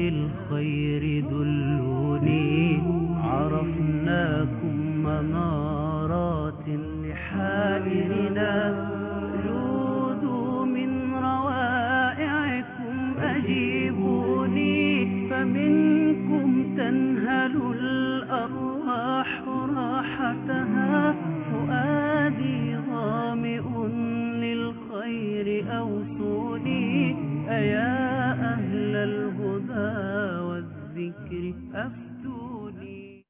للخير دلوني عرفناكم منارات لحائرنا جودوا من روائعكم أجيبوني فمنكم تنهل الأرواح راحتها فؤادي ظامئ للخير أوصوني أيا أهل الهدى والذكر أفتوني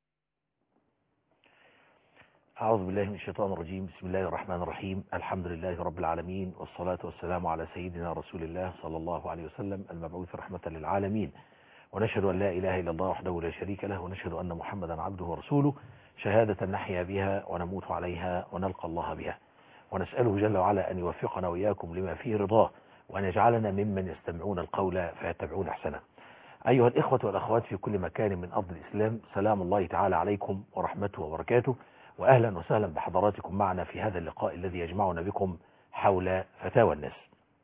أعوذ بالله من الشيطان الرجيم بسم الله الرحمن الرحيم الحمد لله رب العالمين والصلاة والسلام على سيدنا رسول الله صلى الله عليه وسلم المبعوث رحمة للعالمين ونشهد أن لا إله إلا الله وحده لا شريك له ونشهد أن محمدا عبده ورسوله شهادة نحيا بها ونموت عليها ونلقى الله بها ونسأله جل وعلا أن يوفقنا وإياكم لما فيه رضاه وأن يجعلنا ممن يستمعون القول فيتبعون أحسنه أيها الإخوة والأخوات في كل مكان من أرض الإسلام سلام الله تعالى عليكم ورحمته وبركاته وأهلا وسهلا بحضراتكم معنا في هذا اللقاء الذي يجمعنا بكم حول فتاوى الناس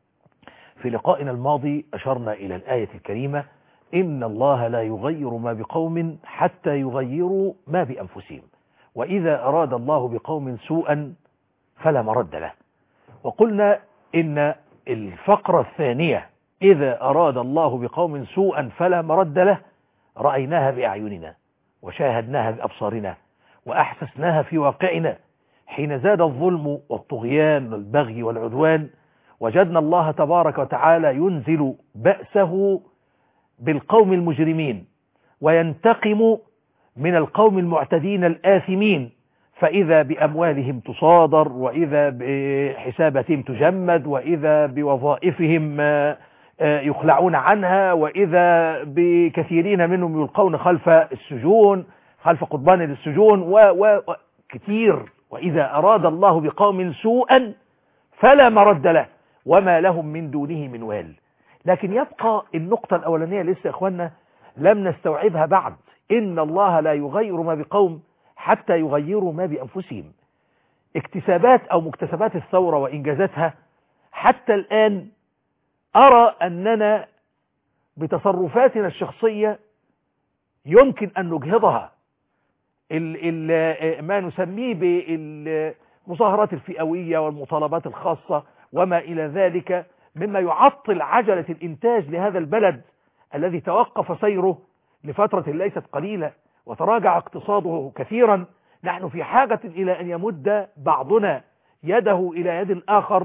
في لقائنا الماضي أشرنا إلى الآية الكريمة إن الله لا يغير ما بقوم حتى يغيروا ما بأنفسهم وإذا أراد الله بقوم سوءا فلا مرد له وقلنا إن الفقرة الثانية إذا أراد الله بقوم سوءا فلا مرد له رأيناها بأعيننا وشاهدناها بأبصارنا وأحسسناها في واقعنا حين زاد الظلم والطغيان والبغي والعدوان وجدنا الله تبارك وتعالى ينزل بأسه بالقوم المجرمين وينتقم من القوم المعتدين الآثمين فإذا بأموالهم تصادر وإذا بحساباتهم تجمد وإذا بوظائفهم يخلعون عنها وإذا بكثيرين منهم يلقون خلف السجون خلف قضبان السجون وكثير وإذا أراد الله بقوم سوءا فلا مرد له وما لهم من دونه من وال لكن يبقى النقطة الأولانية لسه إخواننا لم نستوعبها بعد إن الله لا يغير ما بقوم حتى يغيروا ما بأنفسهم اكتسابات أو مكتسبات الثورة وإنجازاتها حتى الآن أرى أننا بتصرفاتنا الشخصية يمكن أن نجهضها ال ال ما نسميه بالمظاهرات الفئوية والمطالبات الخاصة وما إلى ذلك مما يعطل عجلة الإنتاج لهذا البلد الذي توقف سيره لفترة ليست قليلة وتراجع اقتصاده كثيرا نحن في حاجة إلى أن يمد بعضنا يده إلى يد الآخر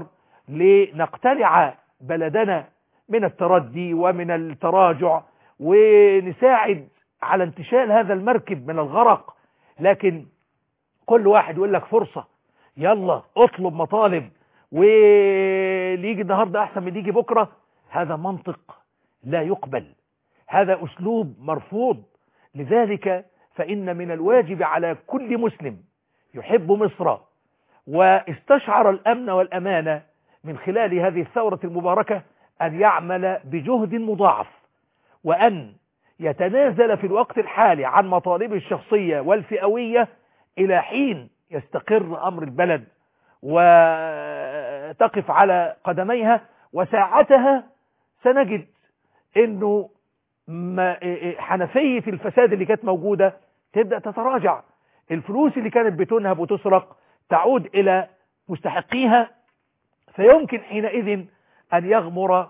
لنقتلع بلدنا من التردي ومن التراجع ونساعد على انتشال هذا المركب من الغرق لكن كل واحد يقول لك فرصة يلا اطلب مطالب واللي يجي النهاردة احسن من اللي يجي بكرة هذا منطق لا يقبل هذا اسلوب مرفوض لذلك فان من الواجب على كل مسلم يحب مصر واستشعر الامن والامانة من خلال هذه الثورة المباركة ان يعمل بجهد مضاعف وان يتنازل في الوقت الحالي عن مطالبه الشخصية والفئوية إلى حين يستقر أمر البلد وتقف على قدميها وساعتها سنجد أنه حنفية الفساد اللي كانت موجودة تبدأ تتراجع الفلوس اللي كانت بتنهب وتسرق تعود إلى مستحقيها فيمكن حينئذ أن يغمر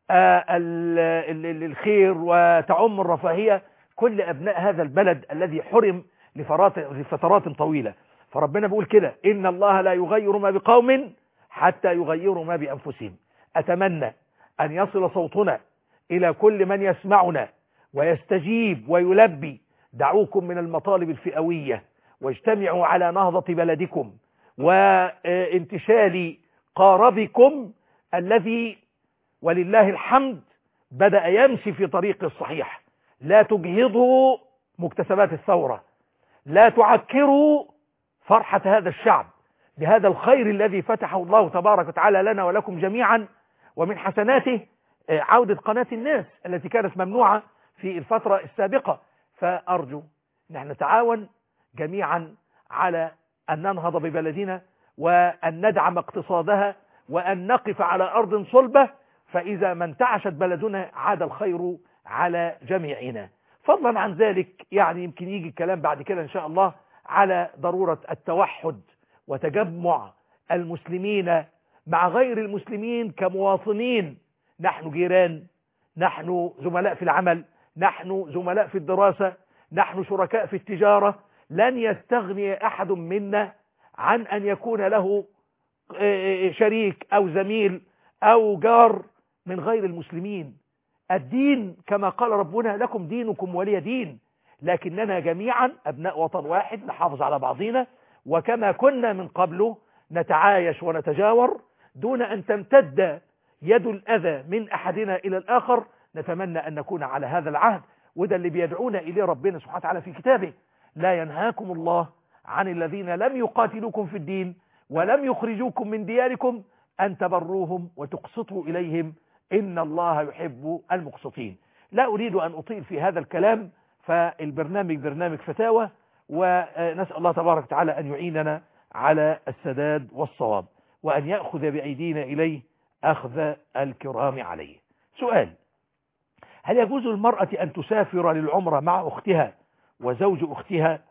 الخير وتعم الرفاهية كل أبناء هذا البلد الذي حرم لفترات طويلة فربنا بيقول كده إن الله لا يغير ما بقوم حتى يغيروا ما بأنفسهم أتمنى أن يصل صوتنا إلى كل من يسمعنا ويستجيب ويلبي دعوكم من المطالب الفئوية واجتمعوا على نهضة بلدكم وانتشال قاربكم الذي ولله الحمد بدأ يمشي في طريق الصحيح لا تجهضوا مكتسبات الثورة لا تعكروا فرحة هذا الشعب بهذا الخير الذي فتحه الله تبارك وتعالى لنا ولكم جميعا ومن حسناته عودة قناة الناس التي كانت ممنوعة في الفترة السابقة فأرجو نحن نتعاون جميعا على أن ننهض ببلدنا وأن ندعم اقتصادها وأن نقف على أرض صلبة فإذا ما انتعشت بلدنا عاد الخير على جميعنا فضلا عن ذلك يعني يمكن يجي الكلام بعد كده إن شاء الله على ضرورة التوحد وتجمع المسلمين مع غير المسلمين كمواطنين نحن جيران نحن زملاء في العمل نحن زملاء في الدراسة نحن شركاء في التجارة لن يستغني أحد منا عن أن يكون له شريك أو زميل أو جار من غير المسلمين الدين كما قال ربنا لكم دينكم ولي دين لكننا جميعا أبناء وطن واحد نحافظ على بعضنا وكما كنا من قبل نتعايش ونتجاور دون أن تمتد يد الأذى من أحدنا إلى الآخر نتمنى أن نكون على هذا العهد وده اللي بيدعونا إليه ربنا سبحانه وتعالى في كتابه لا ينهاكم الله عن الذين لم يقاتلوكم في الدين ولم يخرجوكم من دياركم أن تبروهم وتقسطوا إليهم إن الله يحب المقسطين لا أريد أن أطيل في هذا الكلام فالبرنامج برنامج فتاوى ونسأل الله تبارك وتعالى أن يعيننا على السداد والصواب وأن يأخذ بأيدينا إليه أخذ الكرام عليه سؤال هل يجوز للمرأة أن تسافر للعمرة مع أختها وزوج أختها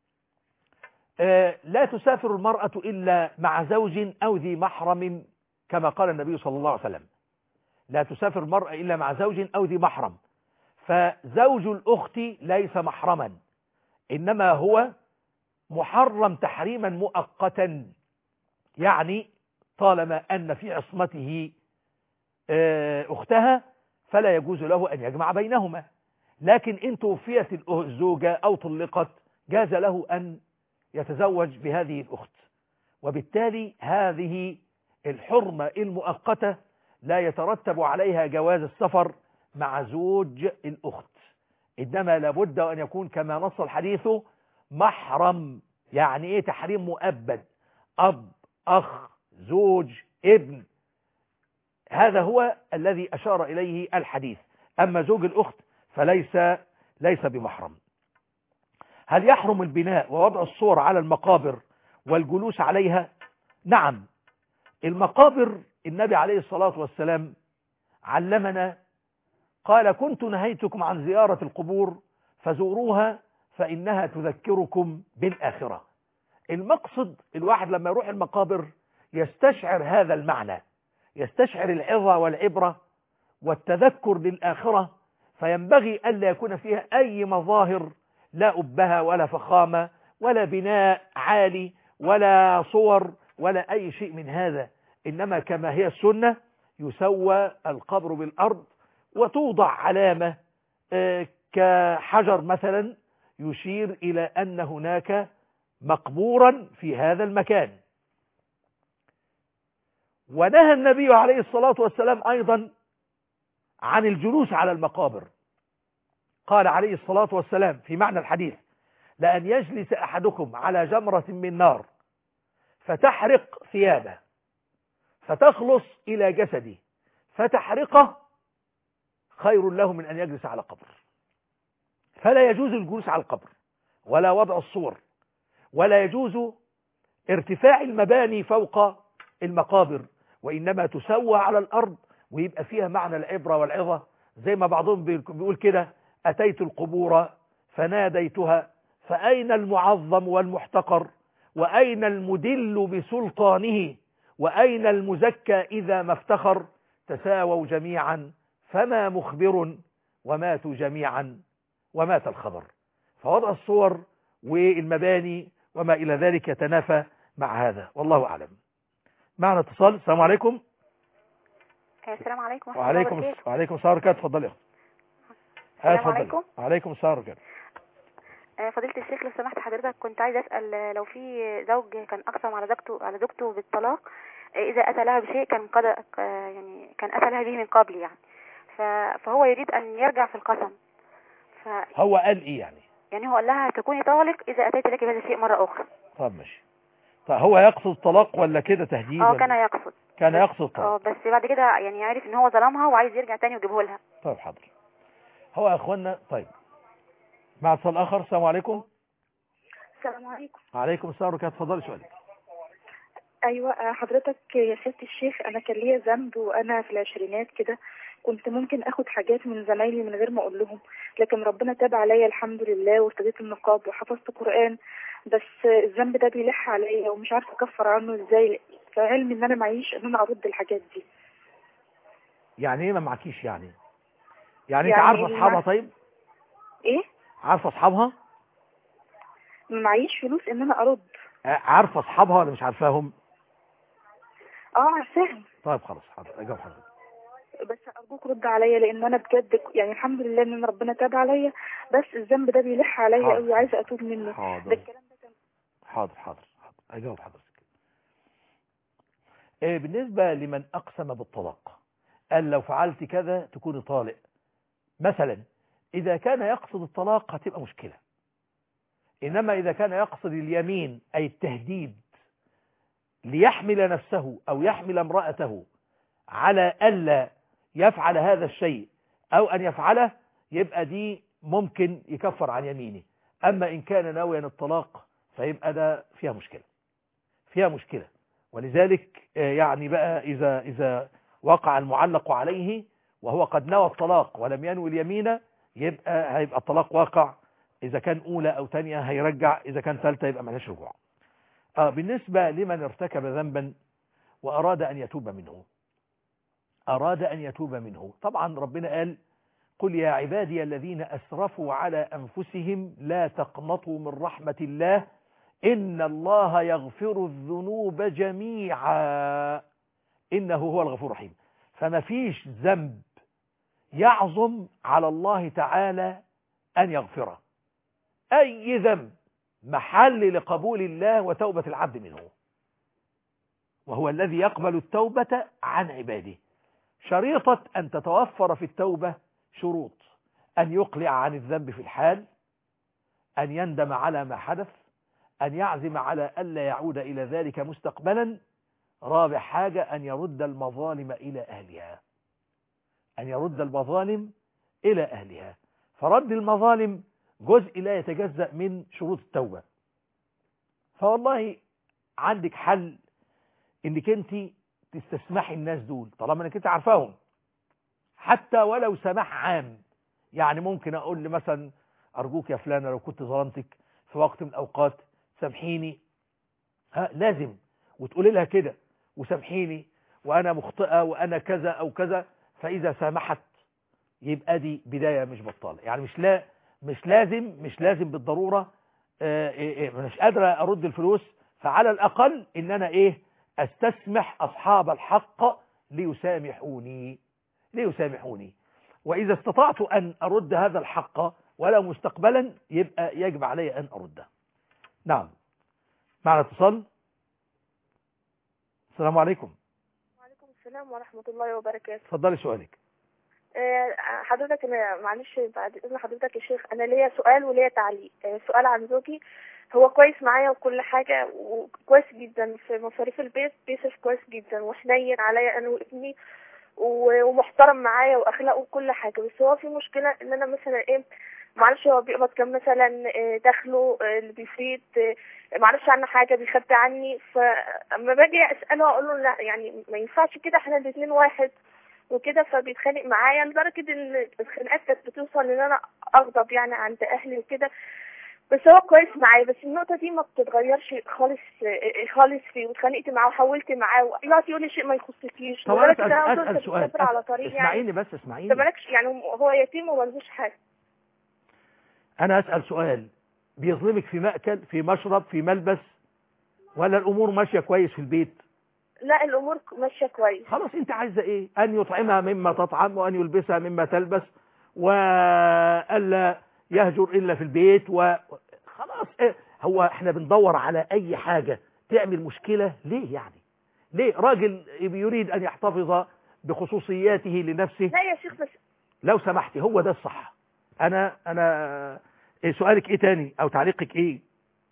آه لا تسافر المرأة إلا مع زوج أو ذي محرم كما قال النبي صلى الله عليه وسلم لا تسافر المرأة إلا مع زوج أو ذي محرم فزوج الأخت ليس محرما إنما هو محرم تحريما مؤقتا يعني طالما أن في عصمته أختها فلا يجوز له أن يجمع بينهما لكن إن توفيت الزوجة أو طلقت جاز له أن يتزوج بهذه الأخت وبالتالي هذه الحرمة المؤقتة لا يترتب عليها جواز السفر مع زوج الأخت إنما لابد أن يكون كما نص الحديث محرم يعني إيه تحريم مؤبد أب أخ زوج ابن هذا هو الذي أشار إليه الحديث أما زوج الأخت فليس ليس بمحرم هل يحرم البناء ووضع الصور على المقابر والجلوس عليها نعم المقابر النبي عليه الصلاة والسلام علمنا قال كنت نهيتكم عن زيارة القبور فزوروها فإنها تذكركم بالآخرة المقصد الواحد لما يروح المقابر يستشعر هذا المعنى يستشعر العظة والعبرة والتذكر بالآخرة فينبغي ألا يكون فيها أي مظاهر لا أبها ولا فخامة ولا بناء عالي ولا صور ولا أي شيء من هذا إنما كما هي السنة يسوى القبر بالأرض وتوضع علامة كحجر مثلا يشير إلى أن هناك مقبورا في هذا المكان ونهى النبي عليه الصلاة والسلام أيضا عن الجلوس على المقابر قال عليه الصلاة والسلام في معنى الحديث لأن يجلس أحدكم على جمرة من نار فتحرق ثيابه فتخلص إلى جسده فتحرقه خير له من أن يجلس على قبر فلا يجوز الجلوس على القبر ولا وضع الصور ولا يجوز ارتفاع المباني فوق المقابر وإنما تسوى على الأرض ويبقى فيها معنى العبرة والعظة زي ما بعضهم بيقول كده أتيت القبور فناديتها فأين المعظم والمحتقر وأين المدل بسلطانه وأين المزكى إذا ما افتخر تساووا جميعا فما مخبر وماتوا جميعا ومات الخبر فوضع الصور والمباني وما إلى ذلك يتنافى مع هذا والله أعلم معنا اتصال السلام عليكم السلام عليكم وعليكم وعليكم السلام ورحمة الله اتفضل يا السلام عليكم وعليكم السلام ورحمة فضيلة الشيخ لو سمحت حضرتك كنت عايزة أسأل لو في زوج كان أقسم على زوجته على زوجته بالطلاق إذا أتى لها بشيء كان قد يعني كان أتى لها به من قبل يعني فهو يريد أن يرجع في القسم ف... هو قال إيه يعني يعني هو قال لها تكوني طالق إذا أتيت لك بهذا الشيء مرة أخرى طب ماشي طب هو يقصد طلاق ولا كده تهديد اه كان يقصد كان يقصد طلاق اه بس بعد كده يعني عارف ان هو ظلمها وعايز يرجع تاني ويجيبه لها طيب حاضر هو يا اخوانا طيب مع اتصال اخر السلام عليكم السلام عليكم وعليكم السلام ورحمه الله اتفضلي سؤالك ايوه آه، حضرتك يا سياده الشيخ انا كان ليا ذنب وانا في العشرينات كده كنت ممكن اخد حاجات من زمايلي من غير ما اقول لهم لكن ربنا تاب عليا الحمد لله وارتديت النقاب وحفظت قران بس آه، الذنب ده بيلح عليا ومش عارفه اكفر عنه ازاي في علم ان انا معيش ان انا ارد الحاجات دي يعني ايه ما معكيش يعني يعني انت يعني عارفه اللي اصحابها معاك- طيب ايه عارفه اصحابها معيش فلوس ان انا ارد آه، عارفه اصحابها ولا مش عارفاهم اه عارفاهم طيب خلاص حاضر اجاوب حضرتك بس ارجوك رد عليا لان انا بجد يعني الحمد لله ان ربنا تاب عليا بس الذنب ده بيلح عليا حاضر. قوي عايزه اتوب منه ده حاضر الكلام ده كان حاضر حاضر حاضر اجاوب حضرتك آه، بالنسبه لمن اقسم بالطلاق قال لو فعلت كذا تكون طالق مثلا اذا كان يقصد الطلاق هتبقى مشكله انما اذا كان يقصد اليمين اي التهديد ليحمل نفسه او يحمل امرأته على الا يفعل هذا الشيء او ان يفعله يبقى دي ممكن يكفر عن يمينه اما ان كان ناويا الطلاق فيبقى ده فيها مشكلة فيها مشكلة ولذلك آه، يعني بقى اذا اذا وقع المعلق عليه وهو قد نوى الطلاق ولم ينوي اليمين يبقى هيبقى الطلاق واقع اذا كان اولى او تانية هيرجع اذا كان ثالثة يبقى ملهاش رجوع آه بالنسبة لمن ارتكب ذنبا واراد ان يتوب منه اراد ان يتوب منه طبعا ربنا قال قل يا عبادي الذين اسرفوا على انفسهم لا تقنطوا من رحمة الله ان الله يغفر الذنوب جميعا انه هو الغفور الرحيم فما فيش ذنب يعظم على الله تعالى ان يغفره اي ذنب محل لقبول الله وتوبة العبد منه وهو الذي يقبل التوبة عن عباده شريطة أن تتوفر في التوبة شروط أن يقلع عن الذنب في الحال أن يندم على ما حدث أن يعزم على ألا يعود إلى ذلك مستقبلا رابع حاجة أن يرد المظالم إلى أهلها أن يرد المظالم إلى أهلها فرد المظالم جزء لا يتجزأ من شروط التوبة فوالله عندك حل انك انت تستسمحي الناس دول طالما انك انت عارفاهم حتى ولو سماح عام يعني ممكن اقول لي مثلا ارجوك يا فلانة لو كنت ظلمتك في وقت من الاوقات سامحيني ها لازم وتقولي لها كده وسامحيني وانا مخطئة وانا كذا او كذا فاذا سامحت يبقى دي بداية مش بطالة يعني مش لا مش لازم مش لازم بالضرورة آه، إيه، إيه، مش قادرة ارد الفلوس فعلى الاقل ان انا ايه استسمح اصحاب الحق ليسامحوني ليسامحوني واذا استطعت ان ارد هذا الحق ولو مستقبلا يبقى يجب علي ان ارده نعم معنا اتصال السلام عليكم وعليكم السلام ورحمة الله وبركاته اتفضلي سؤالك آه، حضرتك أنا معلش بعد إذن حضرتك يا شيخ أنا ليا سؤال وليا تعليق آه، سؤال عن زوجي هو كويس معايا وكل حاجة وكويس جدا في مصاريف البيت بيصرف كويس جدا وحنين عليا أنا وابني و- ومحترم معايا وأخلاقه وكل حاجة بس هو في مشكلة إن أنا مثلا إيه معرفش هو بيقبض كام مثلا آه، دخله آه، اللي بيفيد آه، معرفش عنه حاجة بيخبي عني فأما باجي أسأله أقول له لا يعني ما ينفعش كده احنا الاتنين واحد وكده فبيتخانق معايا لدرجة ان الخناقات كانت بتوصل ان انا اغضب يعني عند اهلي وكده بس هو كويس معايا بس النقطة دي ما بتتغيرش خالص خالص فيه واتخانقت معاه وحاولت معاه ويقعد يقول لي شيء ما يخصكيش طب لدرجة أنا ان أسأل, انا أسأل وصلت سؤال بالصبر على طريق يعني اسمعيني بس انت اسمعيني مالكش يعني هو يتيم وملهوش حاجة أنا أسأل سؤال بيظلمك في مأكل في مشرب في ملبس ولا الأمور ماشية كويس في البيت لا الامور ماشية كويس خلاص أنت عايزة إيه أن يطعمها مما تطعم وأن يلبسها مما تلبس وألا يهجر إلا في البيت وخلاص إيه هو احنا بندور على أي حاجة تعمل مشكلة ليه يعني ليه راجل يريد أن يحتفظ بخصوصياته لنفسه لا يا شيخ بس لو سمحتي هو ده الصح انا انا إيه سؤالك ايه تاني او تعليقك ايه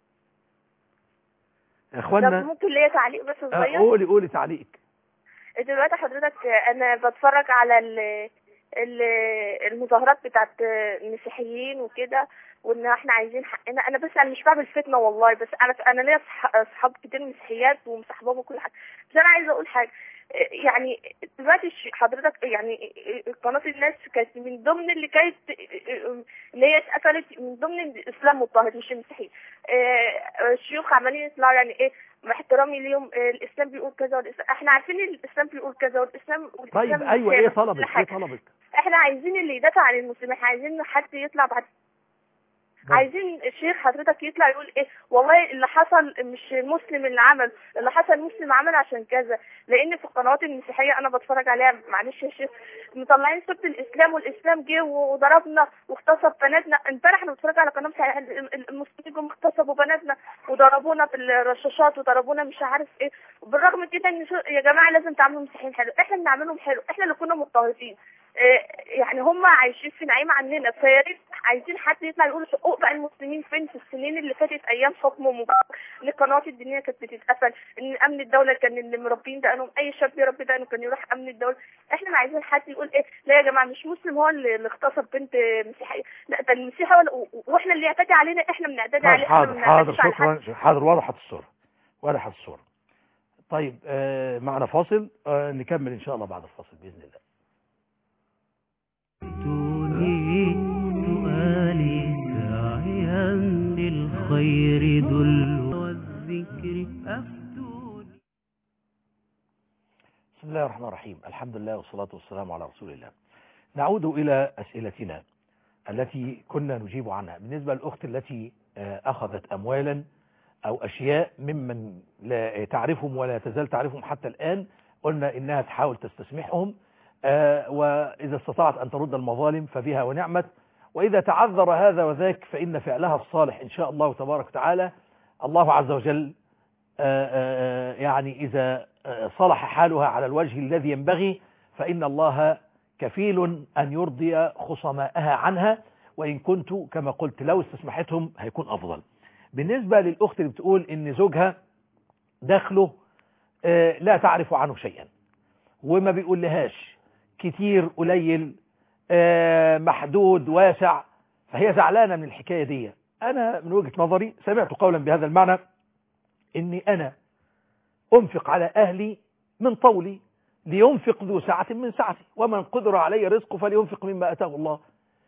يا طب اخوانا ممكن ليا تعليق بس آه، صغير قولي قولي تعليقك دلوقتي حضرتك انا بتفرج على ال- ال- المظاهرات بتاعت المسيحيين وكده وان احنا عايزين حقنا انا بس انا مش بعمل فتنه والله بس انا انا ليا صح- اصحاب كتير مسيحيات ومصاحبهم وكل حاجه بس انا عايزه اقول حاجه يعني دلوقتي ش- حضرتك يعني قناه الناس كانت من ضمن اللي كانت اللي هي اتقفلت من ضمن الاسلام مضطهد مش المسيحي آه، الشيوخ عمالين يطلعوا يعني ايه مع احترامي ليهم آه، الاسلام بيقول كذا والإسلام احنا عارفين ان الاسلام بيقول كذا والاسلام طيب والإسلام ايوه مش ايه هيبقى كل طلبك ايه حاجة. طلبك احنا عايزين اللي يدافع عن المسلمين احنا عايزين حد يطلع بعد عايزين الشيخ حضرتك يطلع يقول ايه والله اللي حصل مش المسلم اللي عمل اللي حصل مسلم عمل عشان كذا لان في القنوات المسيحيه انا بتفرج عليها معلش يا شيخ مطلعين صوره الاسلام والاسلام جه وضربنا واغتصب بناتنا امبارح انا بتفرج على قناه مسيحية، ال- ال- المسلمين جم اغتصبوا بناتنا وضربونا في الرشاشات وضربونا مش عارف ايه بالرغم كده ان شو- يا جماعه لازم تعملوا مسيحيين حلو احنا بنعملهم حلو احنا اللي كنا مضطهدين إيه، يعني هم عايشين في نعيم عننا فيا ريت عايزين حد يطلع يقول حقوق بقى المسلمين فين في السنين اللي فاتت ايام حكم مبارك ان القنوات الدينيه كانت بتتقفل ان امن الدوله كان اللي مربين دقنهم اي شاب يربي دقنه كان يروح امن الدوله احنا ما عايزين حد يقول ايه لا يا جماعه مش مسلم هو اللي اللي اغتصب بنت مسيحيه لا ده المسيحي هو اللي- واحنا اللي يعتدي علينا احنا بنعتدي عليه احنا حاضر ما حاضر بنعتديش على حد. شكرا حاضر وضحت الصورة وضحت الصورة طيب آه معنا فاصل آه نكمل ان شاء الله بعد الفاصل باذن الله أفتوني سؤالي ساعيا للخير دل والذكر أفتوني بسم الله الرحمن الرحيم الحمد لله والصلاة والسلام على رسول الله نعود إلى أسئلتنا التي كنا نجيب عنها بالنسبة للأخت التي آه، أخذت أموالا أو أشياء ممن لا تعرفهم ولا تزال تعرفهم حتى الآن قلنا إنها تحاول تستسمحهم آه، وإذا استطاعت أن ترد المظالم فبها ونعمت وإذا تعذر هذا وذاك فإن فعلها الصالح إن شاء الله تبارك وتعالى الله عز وجل آه، آه، يعني إذا آه، صلح حالها على الوجه الذي ينبغي فإن الله كفيل أن يرضي خصماءها عنها وإن كنت كما قلت لو استسمحتهم هيكون أفضل بالنسبة للأخت اللي بتقول إن زوجها دخله آه، لا تعرف عنه شيئا وما بيقول لهاش كتير قليل آه، محدود واسع فهي زعلانة من الحكاية دي أنا من وجهة نظري سمعت قولا بهذا المعنى إني أنا أنفق على أهلي من طولي لينفق ذو سعة من سعتي ومن قدر عليه رزقه فلينفق مما أتاه الله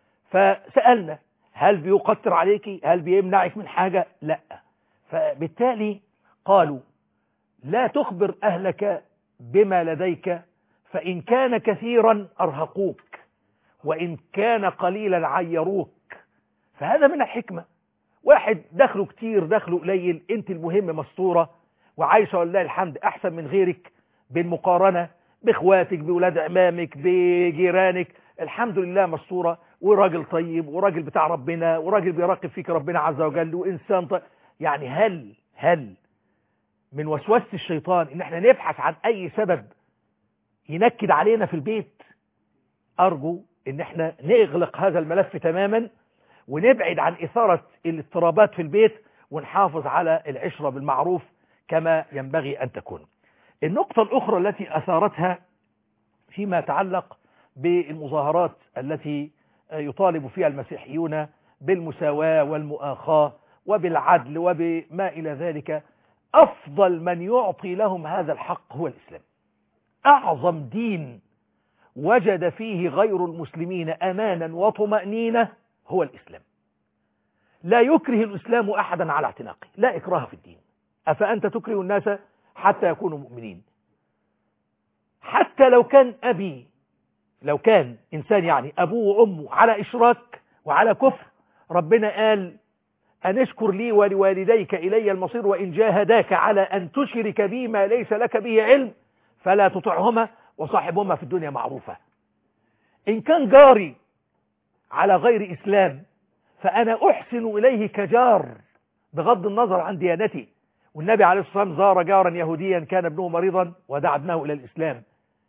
فسألنا هل بيقتر عليك هل بيمنعك من حاجة لا فبالتالي قالوا لا تخبر أهلك بما لديك فإن كان كثيرا أرهقوك وإن كان قليلا عيروك فهذا من الحكمة واحد دخله كتير دخله قليل انت المهم مستورة وعايشة ولله الحمد أحسن من غيرك بالمقارنة باخواتك بولاد عمامك بجيرانك الحمد لله مستورة وراجل طيب وراجل بتاع ربنا وراجل بيراقب فيك ربنا عز وجل وإنسان طيب يعني هل هل من وسوسة الشيطان ان احنا نبحث عن اي سبب ينكد علينا في البيت ارجو ان احنا نغلق هذا الملف تماما ونبعد عن اثارة الاضطرابات في البيت ونحافظ على العشرة بالمعروف كما ينبغي ان تكون النقطة الاخرى التي اثارتها فيما يتعلق بالمظاهرات التي يطالب فيها المسيحيون بالمساواة والمؤاخاة وبالعدل وبما إلى ذلك أفضل من يعطي لهم هذا الحق هو الإسلام أعظم دين وجد فيه غير المسلمين أمانا وطمأنينة هو الإسلام لا يكره الإسلام أحدا على اعتناقه لا إكراه في الدين أفأنت تكره الناس حتى يكونوا مؤمنين حتى لو كان أبي لو كان إنسان يعني أبوه وأمه على إشراك وعلى كفر ربنا قال أن اشكر لي ولوالديك إلي المصير وإن جاهداك على أن تشرك بي ما ليس لك به علم فلا تطعهما وصاحبهما في الدنيا معروفة إن كان جاري على غير إسلام فأنا أحسن إليه كجار بغض النظر عن ديانتي والنبي عليه الصلاة والسلام زار جارا يهوديا كان ابنه مريضا ودعا ابنه إلى الإسلام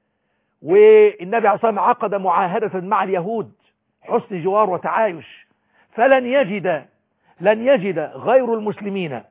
والنبي عليه الصلاة والسلام عقد معاهدة مع اليهود حسن جوار وتعايش فلن يجد لن يجد غير المسلمين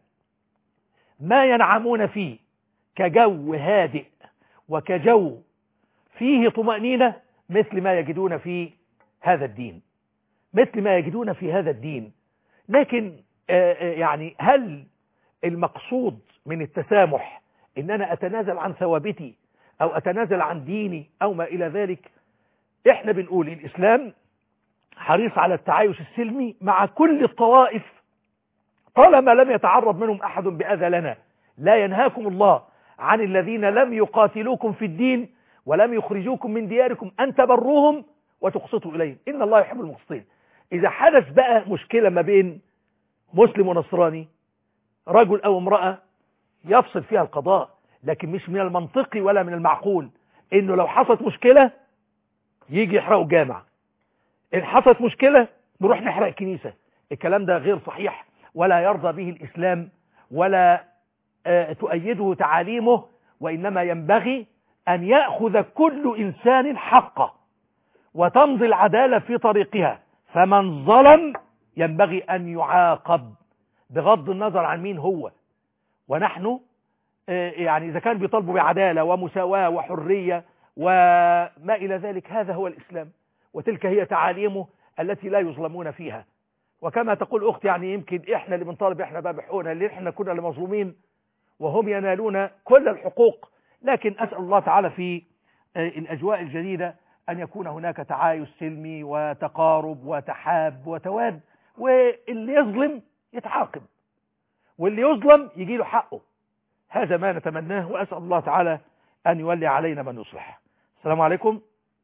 ما ينعمون فيه كجو هادئ وكجو فيه طمأنينة مثل ما يجدون في هذا الدين مثل ما يجدون في هذا الدين لكن آه، آه، يعني هل المقصود من التسامح ان انا اتنازل عن ثوابتي او اتنازل عن ديني او ما الى ذلك احنا بنقول الاسلام حريص على التعايش السلمي مع كل الطوائف طالما لم يتعرض منهم احد باذى لنا لا ينهاكم الله عن الذين لم يقاتلوكم في الدين ولم يخرجوكم من دياركم ان تبروهم وتقسطوا اليهم ان الله يحب المقسطين اذا حدث بقى مشكله ما بين مسلم ونصراني رجل او امراه يفصل فيها القضاء لكن مش من المنطقي ولا من المعقول انه لو حصلت مشكله يجي يحرقوا الجامع ان حصلت مشكله نروح نحرق الكنيسه الكلام ده غير صحيح ولا يرضى به الاسلام ولا آه، تؤيده تعاليمه وانما ينبغي ان ياخذ كل انسان حقه وتمضي العداله في طريقها فمن ظلم ينبغي ان يعاقب بغض النظر عن مين هو ونحن آه، يعني إذا كان بيطالبوا بعدالة ومساواة وحرية وما إلى ذلك هذا هو الإسلام وتلك هي تعاليمه التي لا يظلمون فيها وكما تقول أختي يعني يمكن إحنا اللي بنطالب إحنا بقى بحقوقنا اللي إحنا كنا اللي مظلومين وهم ينالون كل الحقوق لكن أسأل الله تعالى في آه، الأجواء الجديدة أن يكون هناك تعايش سلمي وتقارب وتحاب وتواد واللي يظلم يتعاقب واللي يظلم يجي له حقه هذا ما نتمناه وأسأل الله تعالى أن يولي علينا من يصلح السلام عليكم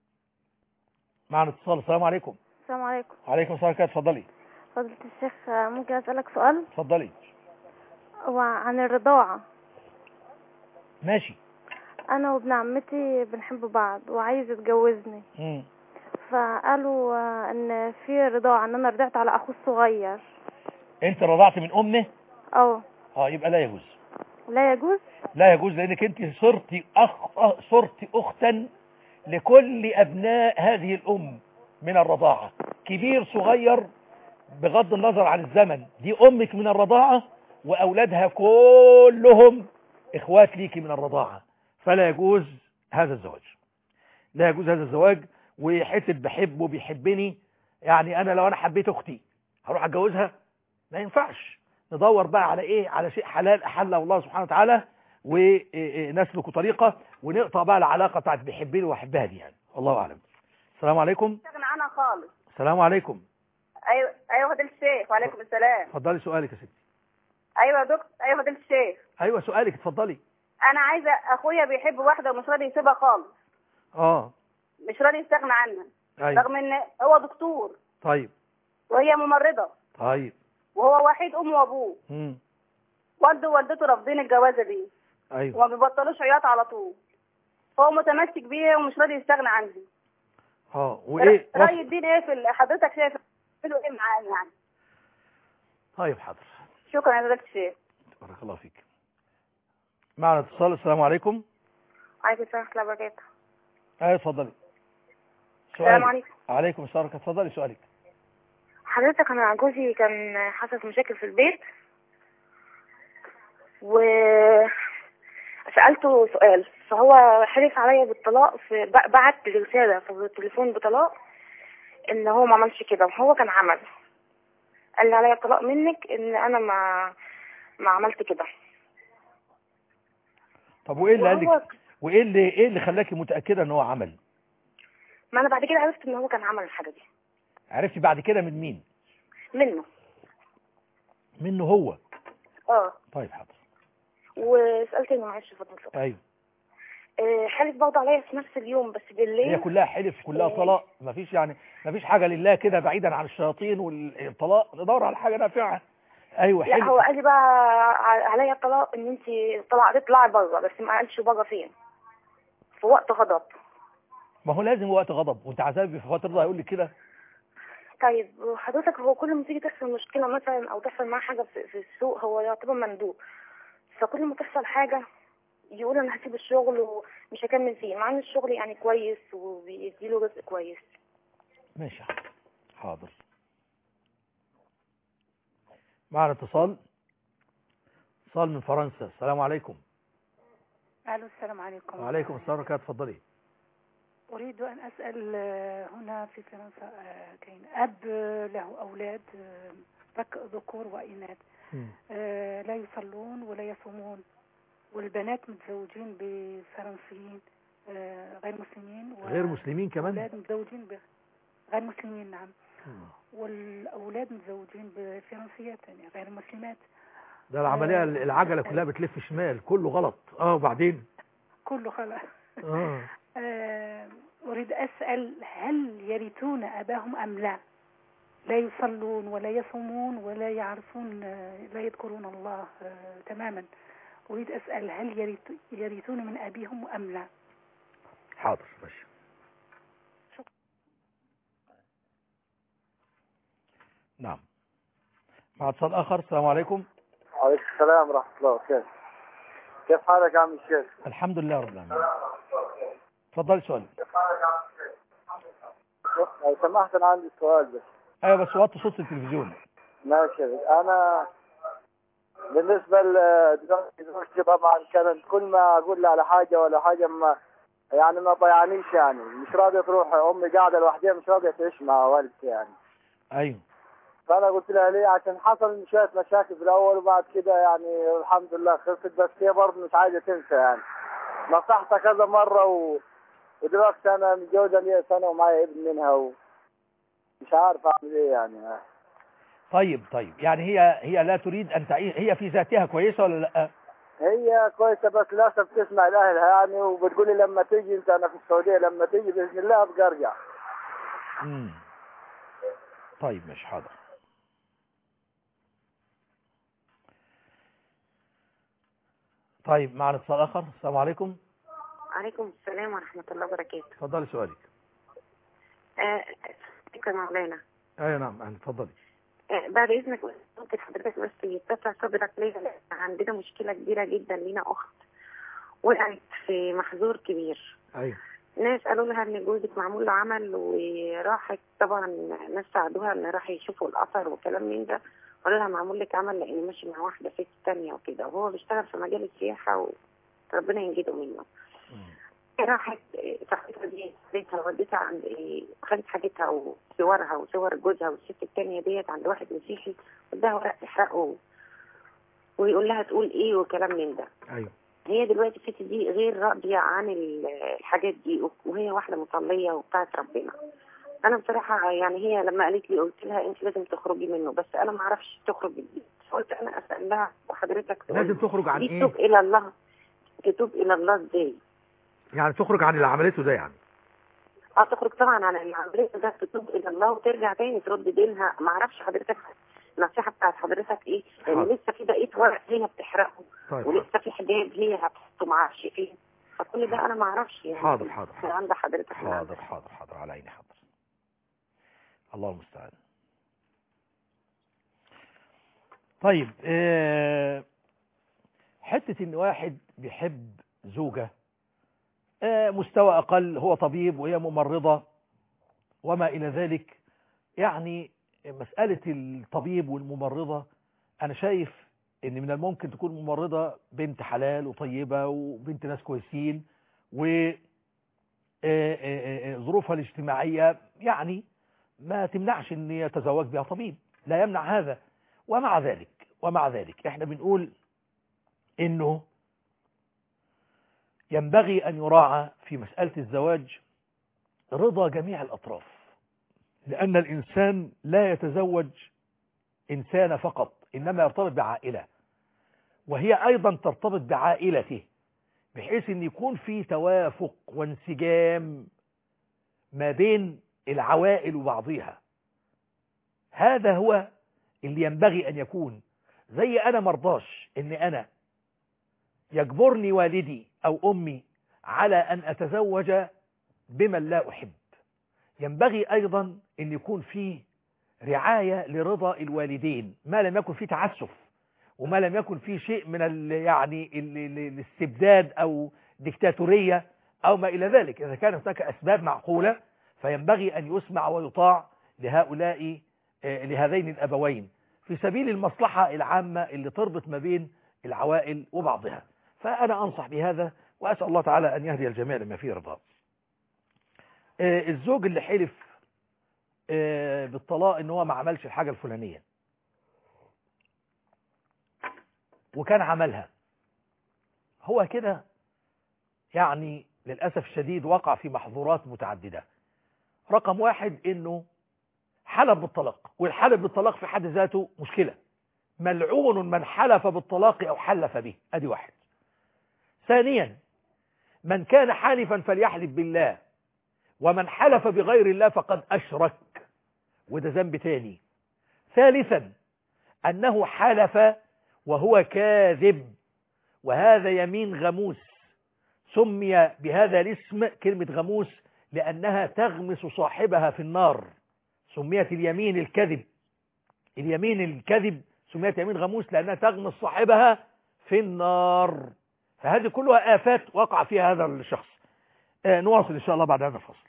معنا اتصال السلام عليكم السلام عليكم عليكم السلام عليكم اتفضلي فضيلة الشيخ آه، ممكن أسألك سؤال اتفضلي هو عن الرضاعة ماشي أنا وابن عمتي بنحب بعض وعايز يتجوزني مم. فقالوا آه، إن في رضاعة إن أنا رضعت على أخوه الصغير انت رضعت من امه أو اه يبقى لا يجوز لا يجوز لا يجوز لانك انت صرت اخ أه- صرت اختا لكل ابناء هذه الام من الرضاعة كبير صغير بغض النظر عن الزمن دي امك من الرضاعة واولادها كلهم اخوات ليكي من الرضاعة فلا يجوز هذا الزواج لا يجوز هذا الزواج وحته بحبه بيحبني يعني انا لو انا حبيت اختي هروح اتجوزها ما ينفعش ندور بقى على ايه على شيء حلال احله الله سبحانه وتعالى ونسلك طريقه ونقطع بقى العلاقه بتاعت بيحبني واحبها دي يعني الله اعلم السلام عليكم استغنى عنها خالص السلام عليكم ايوه ايوه فضيله الشيخ وعليكم السلام اتفضلي سؤالك يا ستي ايوه يا دكتور ايوه فضيله الشيخ ايوه سؤالك اتفضلي انا عايزه اخويا بيحب واحده ومش راضي يسيبها خالص اه مش راضي يستغنى عنها ايوه رغم ان هو دكتور طيب وهي ممرضه طيب وهو وحيد امه وابوه امم والده ووالدته رافضين الجوازه دي ايوه وما بيبطلوش عياط على طول فهو متمسك بيها ومش راضي يستغنى عنها اه وايه راي وصف- الدين ايه في ال- حضرتك شايف له ايه معاه يعني طيب حاضر شكرا يا فضيله الشيخ بارك الله فيك معنا اتصال السلام عليكم عليكم السلام ورحمة الله وبركاته ايوه اتفضلي السلام سؤالك. عليكم عليكم السلام اتفضلي سؤالك حضرتك أنا جوزي كان حصلت مشاكل في البيت و سألته سؤال فهو حلف عليا بالطلاق في ب- بعت لي رسالة في التليفون بطلاق ان هو ما عملش كده وهو كان عمل قال لي عليا الطلاق منك ان انا ما ما عملت كده طب وايه اللي قال وهو- لك وايه اللي ايه اللي خلاكي متاكده ان هو عمل ما انا بعد كده عرفت ان هو كان عمل الحاجة دي عرفتي بعد كده من مين منه منه هو اه طيب حاضر وسألت انه معلش فضلك ايوه آه، حلف برضه عليا في نفس اليوم بس هي بالليل كلها حلف كلها إيه. طلاق مفيش يعني مفيش حاجه لله كده بعيدا عن الشياطين والطلاق ندور على حاجه نافعه ايوه لا حلف هو قال لي بقى ع- عليا الطلاق ان انت طلع تطلعي بره بس ما قالش بره فين في وقت غضب ما هو لازم وقت غضب وانت عذابي في وقت رضا هيقول لك كده طيب حضرتك هو كل ما تيجي تحصل مشكله مثلا او تحصل معاه حاجه في, في السوق هو يعتبر مندوب فكل ما تحصل حاجه يقول انا هسيب الشغل ومش هكمل فيه مع ان الشغل يعني كويس وبيديله رزق كويس ماشي حاضر معنا اتصال اتصال من فرنسا السلام عليكم الو السلام عليكم وعليكم السلام ورحمه الله اتفضلي أريد أن أسأل آه، هنا في فرنسا آه، كاين أب آه، له أولاد آه، ذك- ذكور وإناث مم. آه، لا يصلون ولا يصومون والبنات متزوجين بفرنسيين آه، غير مسلمين و- غير مسلمين كمان أولاد متزوجين ب- غير مسلمين نعم مم. والأولاد متزوجين بفرنسيات يعني غير مسلمات ده العملية آه. العجلة كلها بتلف شمال كله غلط اه وبعدين كله خلاص اه آه، أريد أسأل هل يرثون أباهم أم لا لا يصلون ولا يصومون ولا يعرفون آه، لا يذكرون الله آه، تماما أريد أسأل هل يرث- يرثون من أبيهم أم لا حاضر ماشي نعم مع اتصال اخر السلام عليكم عليكم السلام ورحمة الله وبركاته كيف حالك يا عم الشيخ؟ الحمد لله رب العالمين اتفضل سؤالك لو سمحت أنا عندي سؤال بس ايوه بس وطي صوت التلفزيون ماشي أنا بالنسبة لدلوقتي زوجتي طبعا كانت كل ما أقول لها على حاجة ولا حاجة ما يعني ما ضيعنيش يعني مش راضية تروح أمي قاعدة لوحدها مش راضية تعيش مع والدتي يعني ايوه فأنا قلت لها ليه عشان حصل شوية مشاكل في الأول وبعد كده يعني الحمد لله خلصت بس هي برضه مش عايزة تنسى يعني نصحتها كذا مرة و... ودلوقتي أنا متجوزة ليا سنة ومعايا ابن منها ومش عارف أعمل إيه يعني طيب طيب يعني هي هي لا تريد ان تعيش هي في ذاتها كويسه ولا لا هي كويسة بس للأسف تسمع لأهلها يعني وبتقولي لما تيجي أنت أنا في السعودية لما تيجي بإذن الله أبقى أرجع امم طيب مش حاضر طيب معنا اتصال اخر السلام عليكم عليكم السلام ورحمة الله وبركاته اتفضلي سؤالك آه، شكرا مولانا ايوه نعم أهلا، اتفضلي آه، بعد إذنك ممكن حضرتك بس يتسع صدرك ليا لأن عندنا مشكلة كبيرة جدا لينا أخت وقعت في محظور كبير ايوه ناس قالوا لها ان جوزك معمول له عمل وراحت طبعا ناس ساعدوها ان راح يشوفوا الاثر وكلام من ده قالوا لها معمول لك عمل لان ماشي مع واحده ست تانية وكده وهو بيشتغل في مجال السياحه وربنا ينجده منه راحت صاحبتها دي خدتها وديتها عند خدت حاجتها وصورها وصور جوزها والست التانية ديت عند واحد مسيحي اداها ورق تحرقه ويقول لها تقول ايه وكلام من ده ايوه هي دلوقتي الست دي غير راضية عن ال- الحاجات دي وهي واحدة مصلية وبتاعت ربنا أنا بصراحة يعني هي لما قالت لي قلت لها أنت لازم تخرجي منه بس أنا ما أعرفش تخرج ازاي فقلت أنا أسأل لها وحضرتك تقول لازم تخرج عن دي ايه تتوب إلى الله تتوب إلى الله ازاي؟ يعني تخرج عن اللي عملته ده يعني اه تخرج طبعا عن العملية ده تتوب إلى الله وترجع تاني ترد دينها ما أعرفش حضرتك النصيحة بتاعت حضرتك إيه؟ لأن حاضر. لسه في بقية ورق هي بتحرقه طيب ولسه في حجاب هي هتحطه ما اعرفش ايه فكل ده انا ما اعرفش يعني حاضر حاضر من عند حضرتك من عند حاضر حاضر حاضر على عيني حاضر الله المستعان طيب آه، حتة ان واحد بيحب زوجة آه، مستوى اقل هو طبيب وهي ممرضة وما الى ذلك يعني مسألة الطبيب والممرضة انا شايف ان من الممكن تكون ممرضة بنت حلال وطيبة وبنت ناس كويسين و آه، آه، آه، ظروفها الاجتماعية يعني ما تمنعش ان يتزوج بها طبيب لا يمنع هذا ومع ذلك ومع ذلك احنا بنقول انه ينبغي ان يراعى في مسألة الزواج رضا جميع الاطراف لان الانسان لا يتزوج انسان فقط انما يرتبط بعائلة وهي ايضا ترتبط بعائلته بحيث ان يكون في توافق وانسجام ما بين العوائل وبعضها هذا هو اللي ينبغي ان يكون زي انا مرضاش ان انا يجبرني والدي او امي على ان اتزوج بمن لا احب ينبغي ايضا ان يكون في رعاية لرضا الوالدين ما لم يكن فيه تعسف وما لم يكن فيه شيء من ال يعني ال ال الاستبداد او ديكتاتورية او ما الى ذلك اذا كان هناك اسباب معقولة فينبغي ان يسمع ويطاع لهؤلاء آه، لهذين الابوين في سبيل المصلحة العامة اللي تربط ما بين العوائل وبعضها فانا انصح بهذا واسأل الله تعالى ان يهدي الجميع لما فيه رضاه آه، الزوج اللي حلف آه، بالطلاق ان هو ما عملش الحاجة الفلانية وكان عملها هو كده يعني للأسف الشديد وقع في محظورات متعددة رقم واحد انه حلف بالطلاق والحلف بالطلاق في حد ذاته مشكلة ملعون من حلف بالطلاق او حلف به ادي واحد ثانيا من كان حالفا فليحلف بالله ومن حلف بغير الله فقد اشرك وده ذنب تاني ثالثا انه حلف وهو كاذب وهذا يمين غموس سمي بهذا الاسم كلمة غموس لأنها تغمس صاحبها في النار سميت اليمين الكذب اليمين الكذب سميت يمين غموس لأنها تغمس صاحبها في النار فهذه كلها آفات وقع فيها هذا الشخص آه نواصل إن شاء الله بعد هذا الفصل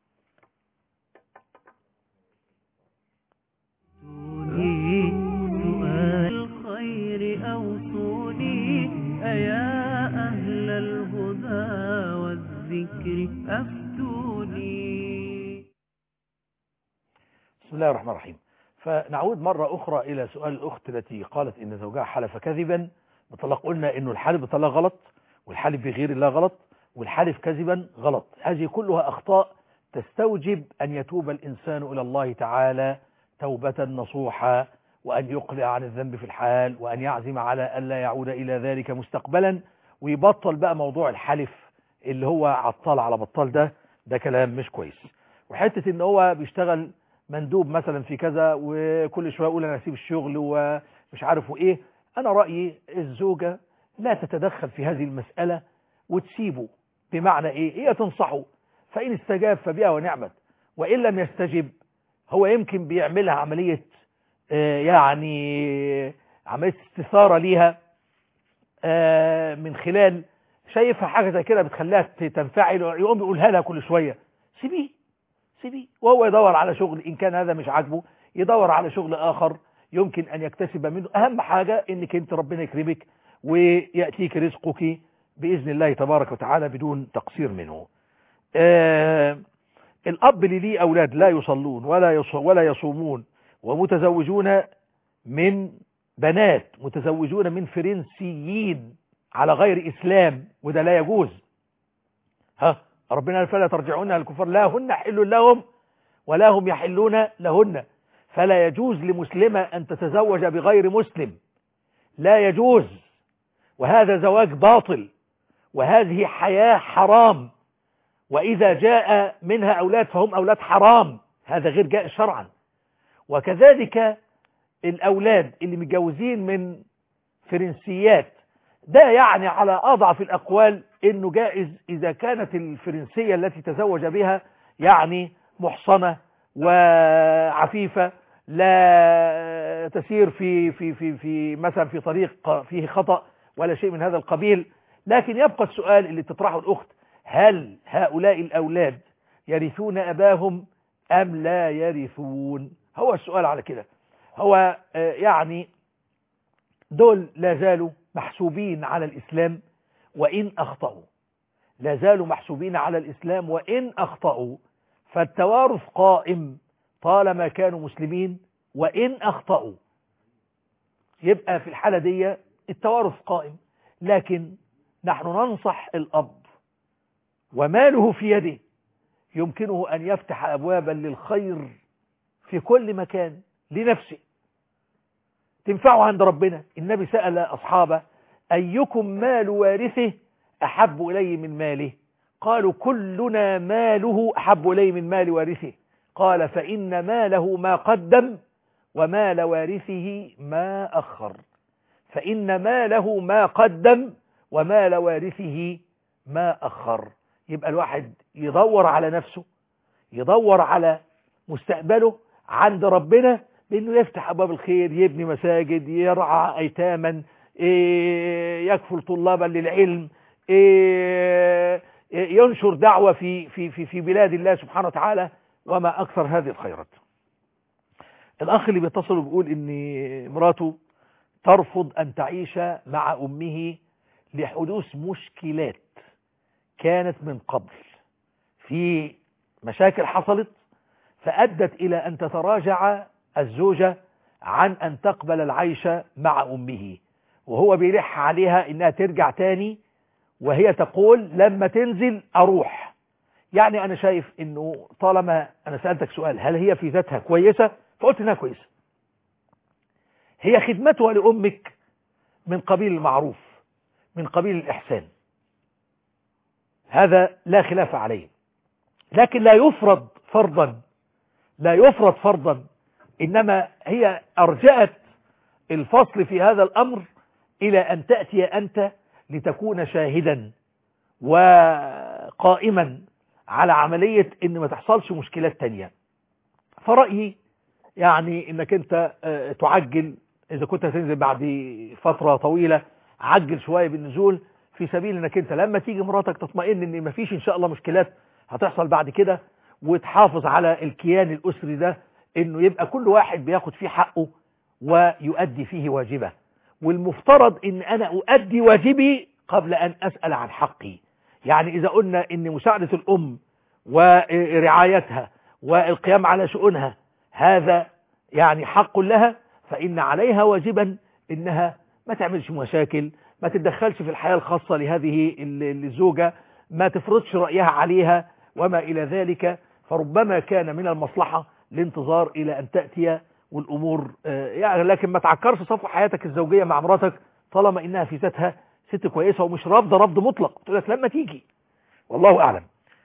سؤال الخير أوصوني أيا أهل الهدى والذكر أفتوني بسم الله الرحمن الرحيم فنعود مرة أخرى إلى سؤال الأخت التي قالت إن زوجها حلف كذبا بطلاق قلنا إنه الحلف بطلاق غلط والحلف بغير الله غلط والحلف كذبا غلط هذه كلها أخطاء تستوجب أن يتوب الإنسان إلى الله تعالى توبة نصوحة وأن يقلع عن الذنب في الحال وأن يعزم على ألا يعود إلى ذلك مستقبلا ويبطل بقى موضوع الحلف اللي هو عطال على بطال ده ده كلام مش كويس وحتة ان هو بيشتغل مندوب مثلا في كذا وكل شوية يقول انا اسيب الشغل ومش عارف ايه انا رأيي الزوجة لا تتدخل في هذه المسألة وتسيبه بمعنى ايه هي تنصحه فإن استجاب فبها ونعمت وإن لم يستجب هو يمكن بيعملها عملية آه، يعني عملية استثارة ليها آه، من خلال شايفها حاجة زي كده بتخليها تنفعل يقوم يقولها لها كل شوية سيبيه سيبيه وهو يدور على شغل إن كان هذا مش عاجبه يدور على شغل آخر يمكن أن يكتسب منه أهم حاجة إنك أنت ربنا يكرمك ويأتيك رزقك بإذن الله تبارك وتعالى بدون تقصير منه آه الأب اللي ليه أولاد لا يصلون ولا يص- ولا يصومون ومتزوجون من بنات متزوجون من فرنسيين على غير إسلام وده لا يجوز ها ربنا قال فلا ترجعون الكفار لا هن حل لهم ولا هم يحلون لهن فلا يجوز لمسلمة أن تتزوج بغير مسلم لا يجوز وهذا زواج باطل وهذه حياة حرام وإذا جاء منها أولاد فهم أولاد حرام هذا غير جاء شرعا وكذلك الأولاد اللي متجوزين من فرنسيات ده يعني على أضعف الأقوال إنه جائز إذا كانت الفرنسية التي تزوج بها يعني محصنة وعفيفة لا تسير في في في في مثلا في طريق فيه خطأ ولا شيء من هذا القبيل لكن يبقى السؤال اللي تطرحه الأخت هل هؤلاء الأولاد يرثون أباهم أم لا يرثون هو السؤال على كده هو آه، يعني دول لا زالوا محسوبين على الإسلام وإن أخطأوا لا زالوا محسوبين على الإسلام وإن أخطأوا فالتوارث قائم طالما كانوا مسلمين وإن أخطأوا يبقى في الحالة دي التوارث قائم لكن نحن ننصح الأب وماله في يده يمكنه أن يفتح أبوابا للخير في كل مكان لنفسه تنفعه عند ربنا النبي سأل أصحابه أيكم مال وارثه أحب إليه من ماله قالوا كلنا ماله أحب إليه من مال وارثه قال فإن ماله ما قدم ومال وارثه ما أخر فإن ماله ما قدم ومال وارثه ما أخر يبقى الواحد يدور على نفسه يدور على مستقبله عند ربنا بأنه يفتح أبواب الخير يبني مساجد يرعى أيتاما إيه، يكفل طلابا للعلم إيه، ينشر دعوة في, في, في, في بلاد الله سبحانه وتعالى وما أكثر هذه الخيرات الأخ اللي بيتصل بيقول إن مراته ترفض أن تعيش مع أمه لحدوث مشكلات كانت من قبل في مشاكل حصلت فأدت إلى أن تتراجع الزوجة عن أن تقبل العيش مع أمه وهو بيلح عليها إنها ترجع تاني وهي تقول لما تنزل أروح يعني أنا شايف إنه طالما أنا سألتك سؤال هل هي في ذاتها كويسة فقلت إنها كويسة هي خدمتها لأمك من قبيل المعروف من قبيل الإحسان هذا لا خلاف عليه لكن لا يفرض فرضا لا يفرض فرضا إنما هي أرجأت الفصل في هذا الأمر إلى أن تأتي أنت لتكون شاهدا وقائما على عملية إن ما تحصلش مشكلات تانية فرأيي يعني إنك أنت آه، تعجل إذا كنت هتنزل بعد فترة طويلة عجل شوية بالنزول في سبيل إنك أنت لما تيجي مراتك تطمئن إن مفيش إن شاء الله مشكلات هتحصل بعد كده وتحافظ على الكيان الأسري ده إنه يبقى كل واحد بياخد فيه حقه ويؤدي فيه واجبه والمفترض ان انا اؤدي واجبي قبل ان اسأل عن حقي يعني اذا قلنا ان مساعدة الام ورعايتها والقيام على شؤونها هذا يعني حق لها فان عليها واجبا انها ما تعملش مشاكل ما تتدخلش في الحياة الخاصة لهذه ال- الزوجة ما تفرضش رأيها عليها وما إلى ذلك فربما كان من المصلحة الانتظار إلى أن تأتي والأمور آه، يعني لكن ما تعكرش صفو حياتك الزوجية مع مراتك طالما إنها في ذاتها ست كويسة ومش رافضة رفض مطلق تقول لك لما تيجي والله أعلم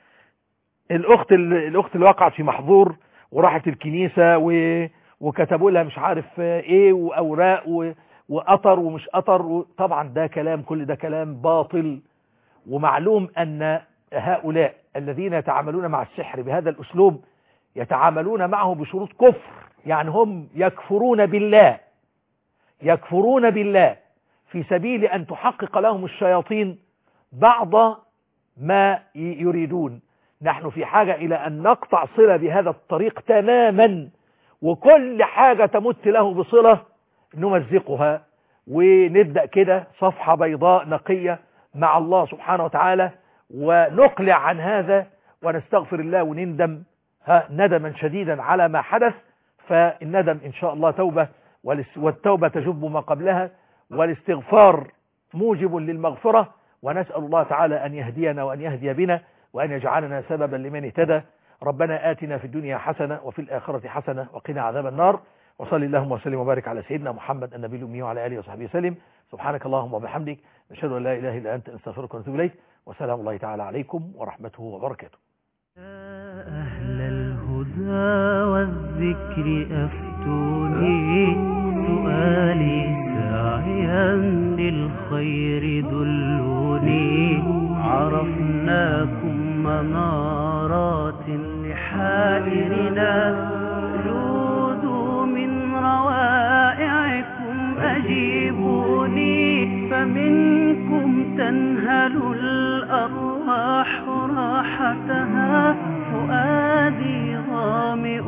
الأخت اللي الأخت اللي وقعت في محظور وراحت الكنيسة و... وكتبوا لها مش عارف آه، إيه وأوراق و... وقطر ومش قطر و... طبعا ده كلام كل ده كلام باطل ومعلوم أن هؤلاء الذين يتعاملون مع السحر بهذا الأسلوب يتعاملون معه بشروط كفر يعني هم يكفرون بالله يكفرون بالله في سبيل أن تحقق لهم الشياطين بعض ما ي- يريدون نحن في حاجة إلى أن نقطع صلة بهذا الطريق تماما وكل حاجة تمت له بصلة نمزقها ونبدأ كده صفحة بيضاء نقية مع الله سبحانه وتعالى ونقلع عن هذا ونستغفر الله ونندم ها ندما شديدا على ما حدث فالندم إن شاء الله توبة والاس- والتوبة تجب ما قبلها والاستغفار موجب للمغفرة ونسأل الله تعالى أن يهدينا وأن يهدي بنا وأن يجعلنا سببا لمن اهتدى ربنا آتنا في الدنيا حسنة وفي الآخرة حسنة وقنا عذاب النار وصل اللهم وسلم وبارك على سيدنا محمد النبي الأمي وعلى آله وصحبه وسلم سبحانك اللهم وبحمدك نشهد أن لا إله إلا أنت نستغفرك ونتوب إليك وسلام الله تعالى عليكم ورحمته وبركاته أهل الهدى والذكر أفتوني سؤالي ساعيا للخير دلوني عرفناكم منارات لحائرنا جودوا من روائعكم أجيبوني فمنكم تنهل الأرواح راحتها فؤادي ظامئ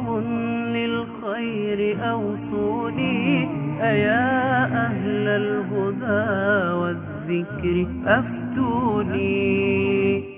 للخير أوصوني أيا أهل الهدى والذكر أفتوني